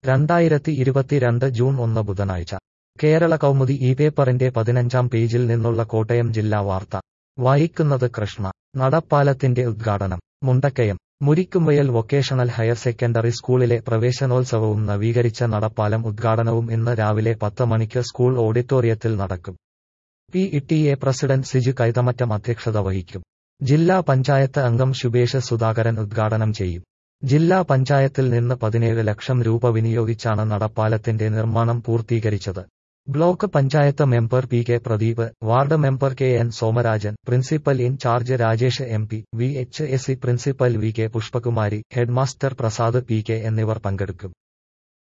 രണ്ടായിരത്തി ഇരുപത്തിരണ്ട് ജൂൺ ഒന്ന് ബുധനാഴ്ച കേരള കൗമുദി ഈ പേപ്പറിന്റെ പതിനഞ്ചാം പേജിൽ നിന്നുള്ള കോട്ടയം ജില്ലാ വാർത്ത വായിക്കുന്നത് കൃഷ്ണ നടപ്പാലത്തിന്റെ ഉദ്ഘാടനം Mundakayam Murikkumvayal vocational higher secondary സ്കൂളിലെ പ്രവേശനോത്സവവും നവീകരിച്ച നടപ്പാലം ഉദ്ഘാടനവും ഇന്ന് രാവിലെ പത്ത് മണിക്ക് സ്കൂൾ ഓഡിറ്റോറിയത്തിൽ നടക്കും P T A president Siju Kaithamattam അധ്യക്ഷത വഹിക്കും ജില്ലാ പഞ്ചായത്ത് അംഗം ശുഭേഷ് സുധാകരൻ ഉദ്ഘാടനം ചെയ്യും ജില്ലാ പഞ്ചായത്തിൽ നിന്ന് പതിനേഴ് ലക്ഷം രൂപ വിനിയോഗിച്ചാണ് നടപ്പാലത്തിന്റെ നിർമ്മാണം പൂർത്തീകരിച്ചത് block panchayat member P K Pradeep ward member K N Somarajan principal incharge Rajesh M P V H S C principal V K Pushpakumari headmaster Prasad P K എന്നിവർ പങ്കെടുക്കും